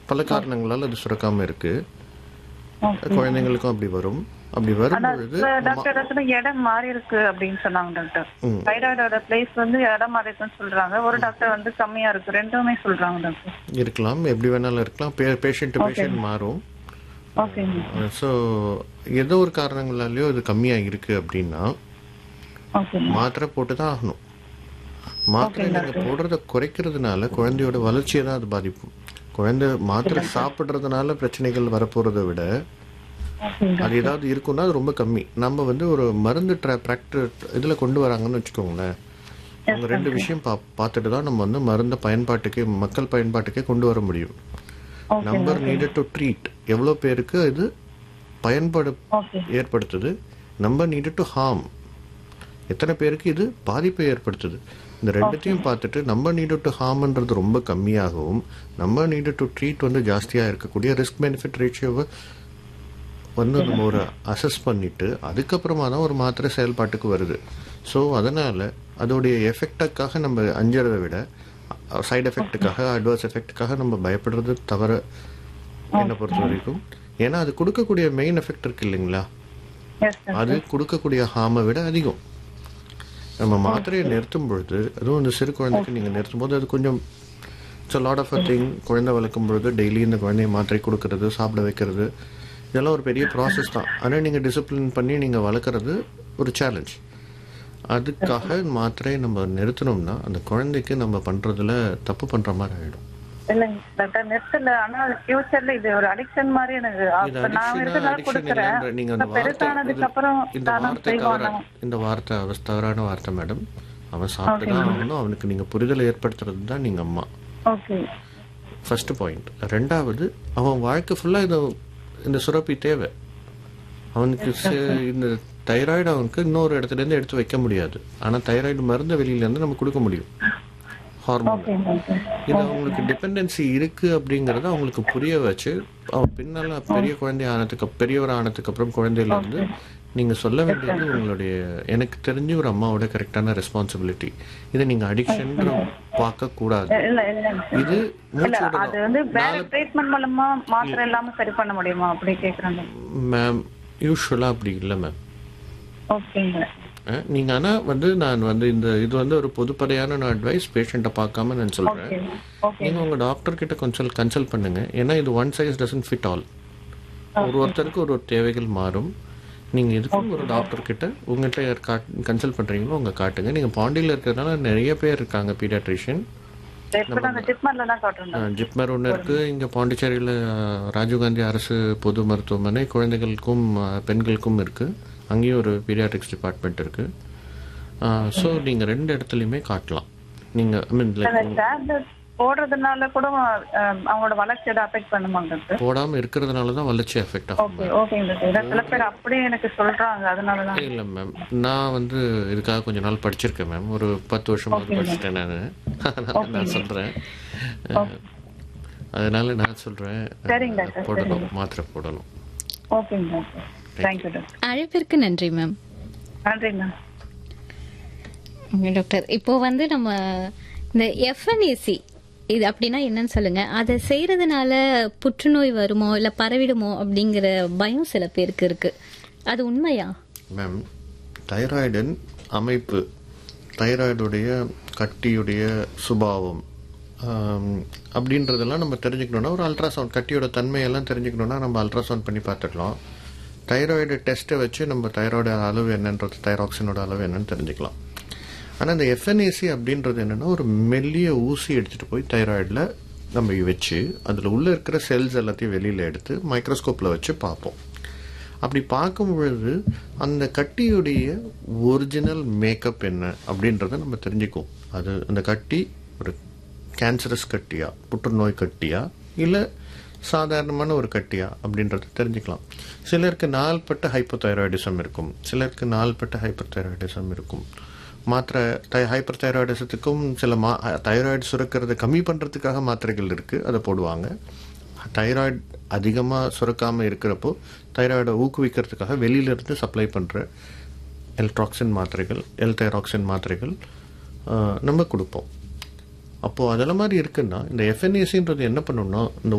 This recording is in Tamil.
பல காரணங்களால் அது சுரக்காம இருக்கு ஓகே குழந்தைங்களுக்கும் அப்படி வரும் அப்படி ஆனா வரும்பொழுது சில டாக்டர் இடத்துல இடம் மாறி இருக்கு அப்படின்னு சொன்னாங்க டாக்டர் ம். தைராய்டோட பிளேஸ் வந்து இடம் மாறி இருக்குன்னு சொல்றாங்க ஒரு டாக்டர் வந்து கம்மியா இருக்கு ரெண்டுமே சொல்றாங்க டாக்டர் இருக்கலாம் எப்படி வேணாலும் இருக்கலாம் பேஷண்ட் டு பேஷண்ட் மாறும் ஓகேங்க ஸோ ஏதோ ஒரு காரணங்களாலேயோ இது கம்மியாக இருக்கு அப்படின்னா ஓகேங்க மாத்திரை போட்டு தான் ஆகணும் மாத்திரை நீங்கள் போடுறத குறைக்கிறதுனால குழந்தையோட வளர்ச்சியை தான் அது பாதிக்கும் குழந்தை மாத்திரை சாப்பிட்றதுனால பிரச்சனைகள் வரப்போறதை விட ஓகேங்க அது ஏதாவது இருக்குன்னா அது ரொம்ப கம்மி நம்ம வந்து ஒரு மருந்து ட்ரா ப்ராக்டர் இதில் கொண்டு வராங்கன்னு வச்சுக்கோங்களேன் அவங்க ரெண்டு விஷயம் பா பார்த்துட்டு தான் நம்ம வந்து மருந்த பயன்பாட்டுக்கே மக்கள் பயன்பாட்டுக்கே கொண்டு வர முடியும் okay number needed to treat எவ்வளோ பேருக்கு இது பயன்பாடு ஓகே ஏற்படுத்துது நம்பர் நீடட் டு ஹார்ம் எத்தனை பேருக்கு இது பாதிப்பை ஏற்படுத்துது இந்த ரெண்டுத்தையும் பார்த்துட்டு நம்ம நீடட் டு ஹார்ம்ன்றது ரொம்ப கம்மியாகவும் நம்ம நீடட் டு ட்ரீட் வந்து ஜாஸ்தியாக இருக்கக்கூடிய ரிஸ்க் பெனிஃபிட் ரேஷியோவை வந்து நம்ம ஒரு அசஸ் பண்ணிட்டு அதுக்கப்புறமா தான் ஒரு மாத்திரை செயல்பாட்டுக்கு வருது ஸோ அதனால அதோடைய எஃபெக்டுக்காக நம்ம அஞ்சறதை விட சைடு எஃபெக்ட்டுக்காக அட்வர்ஸ் எஃபெக்ட்டுக்காக நம்ம பயப்படுறது தவிர என்னை பொறுத்த வரைக்கும் ஏன்னா அது கொடுக்கக்கூடிய மெயின் எஃபெக்ட் இருக்கு இல்லைங்களா எஸ் சார் அது கொடுக்கக்கூடிய ஹார்மை விட அதிகம் நம்ம மாத்திரையை நிறுத்தும் பொழுது அதுவும் இந்த சிறு குழந்தைக்கு நீங்கள் நிறுத்தும் போது அது கொஞ்சம் it's lot of a thing குழந்தை வளர்க்கும் பொழுது டெய்லி இந்த குழந்தைய மாத்திரை கொடுக்கறது சாப்பிட வைக்கிறது இதெல்லாம் ஒரு பெரிய ப்ராசஸ் தான் ஆனால் நீங்கள் டிசிப்ளின் பண்ணி நீங்கள் வளர்க்குறது ஒரு சேலஞ்ச் அதுக்காக மாத்திரையை நம்ம நிறுத்தினோம்னா அந்த குழந்தைக்கு நம்ம பண்ணுறதுல தப்பு பண்ணுற மாதிரி ஆகிடும் இல்லைங்க டாக்டர் நிறுத்தல ஆனா ஃபியூச்சர்ல இது ஒரு அடிக்ஷன் மாதிரி எனக்கு இது அப்ப நான் addiction-ஆ, இருக்கிறதால addiction கொடுக்குறேன் இல்லைன்ற- நீங்க அந்த இப்ப வார்த்தை பெருசானதுக்கு இது- அப்புறம் இந்த தானம் வார்த்தை தவற செய்வாங்க இந்த வார்த்தை அவ- தவறான வார்த்தை மேடம் அவன் சாப்பிட்டு தான் ஆகணும் அவனுக்கு நீங்க புரிதலை ஏற்படுத்துறது தான் நீங்க அம்மா ஓகே ஃபர்ஸ்ட் பாயிண்ட் ரெண்டாவது அவன் வாழ்க்கை ஃபுல்லா இது இந்த சுரப்பி தேவை அவனுக்கு சே- இந்த தைராய்டு அவனுக்கு இன்னொரு இடத்துல இருந்து எடுத்து வைக்க முடியாது ஆனா தைராய்டு மருந்து வெளியில இருந்து நம்ம கொடுக்க முடியும் ஹார்மோன் ஓகே ஓகே இது அவங்களுக்கு டிபெண்டன்சி இருக்கு அப்படிங்கறத அவங்களுக்கு புரிய வச்சு அவன் பின்னால பெரிய குழந்தை ஆனதுக்கு பெரியவர் ஆனதுக்கு அப்புறம் குழந்தையில இருந்து நீங்க சொல்ல வேண்டியது உங்களுடைய எனக்கு தெரிஞ்சு ஒரு அம்மாவோட கரெக்டான ரெஸ்பான்சிபிலிட்டி இதை நீங்க அடிக்ஷன் பார்க்க கூடாது இல்ல இல்ல இது இல்ல மூச்சு அது வந்து வேற ட்ரீட்மெண்ட் மூலமா மாத்திரை இல்லாம சரி பண்ண முடியுமா அப்படி கேக்குறாங்க மேம் யூஸ்வலா அப்படி இல்லை மேம் ஓகேங்க நீங்க ஆனா வந்து நான் வந்து இந்த இது வந்து ஒரு பொதுப்படையான அட்வைஸ் பேஷண்ட்டை பார்க்காம நான் சொல்றேன் ஓகே ஓகே நீங்க உங்க டாக்டர் கிட்ட கன்சல்ட் கன்சல்ட் பண்ணுங்க ஏன்னா இது one size doesn't fit all ஒரு ஒருத்தருக்கு ஒரு ஒரு தேவைகள் மாறும் நீங்க எதுக்கும் ஒரு டாக்டர் கிட்ட உங்ககிட்ட யார் கன்சல்ட் பண்றீங்களோ உங்க காட்டுங்க நீங்க பாண்டியில இருக்கிறதுனால நிறைய பேர் இருக்காங்க பீடியாட்ரிஷியன் இப்ப அந்த ஜிப்மர்ல தான் காட்டுறோம் ஜிப்மர் ஒன்று இருக்கு இங்க பாண்டிச்சேரியில ராஜீவ்காந்தி அரசு பொது மருத்துவமனை குழந்தைகளுக்கும் அஹ், பெண்களுக்கும் இருக்கு அங்கேயும் ஒரு பீடியாட்ரிக்ஸ் டிபார்ட்மெண்ட் இருக்கு ஸோ நீங்க ரெண்டு இடத்துலையுமே காட்டலாம் நீங்க ஐ மீன் டேப்லெட் போடுறதுனால கூட அஹ், அவங்களோட வளர்ச்சி எதாவது அஃபெக்ட் பண்ணுமாங்க டாக்டர் போடாம இருக்கிறதுனால தான் வளர்ச்சி எஃபெக்ட் ஆகும் ஓகே ஓகேங்க டாக்டர் சில பேர் அப்படியே எனக்கு சொல்றாங்க அதனால தான் இல்லை மேம் நான் வந்து இதுக்காக கொஞ்ச நாள் படிச்சிருக்கேன் மேம் ஒரு பத்து வருஷமாவது படிச்சிட்டேன் நான் அதனால நான் சொல்கிறேன் அதனால நான் சொல்கிறேன் சரிங்க டாக்டர் போடணும் மாத்திரை போடணும் ஓகேங்க டாக்டர் தேங்க்யூ டாக்டர் அழைப்பிற்கு நன்றி மேம் நன்றிங்க ஓகே டாக்டர் இப்போ வந்து நம்ம இந்த எஃப்என்ஏசி இது அப்படின்னா என்னன்னு சொல்லுங்க அதை செய்யறதுனால புற்றுநோய் வருமோ இல்ல பரவிடுமோ அப்படிங்கிற பயம் சில பேருக்கு இருக்கு அது உண்மையா மேம் தைராய்டின் அமைப்பு தைராய்டுடைய கட்டியுடைய சுபாவம் ஆம், அப்படின்றதெல்லாம் நம்ம தெரிஞ்சுக்கணும்னா ஒரு அல்ட்ராசவுண்ட் கட்டியோட தன்மையெல்லாம் தெரிஞ்சுக்கணும்னா நம்ம அல்ட்ராசவுண்ட் பண்ணி பார்த்துக்கலாம் தைராய்டு டெஸ்ட்டை வச்சு நம்ம தைராய்டு அளவு என்னன்றது தைராக்சினோட அளவு என்னன்னு தெரிஞ்சுக்கலாம் ஆனால் இந்த எஃப்என்ஏசி அப்படின்றது என்னன்னா ஒரு மெல்லிய ஊசி எடுத்துட்டு போய் தைராய்டில் நம்ம வச்சு அதில் உள்ள இருக்கிற செல்ஸ் எல்லாத்தையும் வெளியில் எடுத்து மைக்ரோஸ்கோப்பில் வச்சு பார்ப்போம் அப்படி பார்க்கும் பொழுது அந்த கட்டியுடைய ஒரிஜினல் மேக்கப் என்ன அப்படின்றத நம்ம தெரிஞ்சுக்குவோம் அது அந்த கட்டி ஒரு கேன்சரஸ் கட்டியா புற்றுநோய் கட்டியா இல்லை சாதாரணமான ஒரு கட்டியா அப்படின்றத தெரிஞ்சுக்கலாம் சிலருக்கு நாள்பட்ட ஹைப்போதைராய்டிசம் இருக்கும் சிலருக்கு நாள்பட்ட ஹைப்பர் தைராய்டிசம் இருக்கும் மாத்திரை தை ஹைப்பர் தைராய்டிசத்துக்கும் சில மா தைராய்டு சுரக்கிறத கம்மி பண்ணுறதுக்காக மாத்திரைகள் இருக்குது அதை போடுவாங்க தைராய்டு அதிகமாக சுரக்காமல் இருக்கிறப்போ தைராய்டை ஊக்குவிக்கிறதுக்காக வெளியிலிருந்து சப்ளை பண்ணுற எல்ட்ராக்சின் மாத்திரைகள் எல் தைராக்சின் மாத்திரைகள் ஆஹ், நம்ம கொடுப்போம் அப்போது அதெல்லாம் மாதிரி இருக்குன்னா இந்த எஃப்என்ஏசின்றது என்ன பண்ணுன்னா இந்த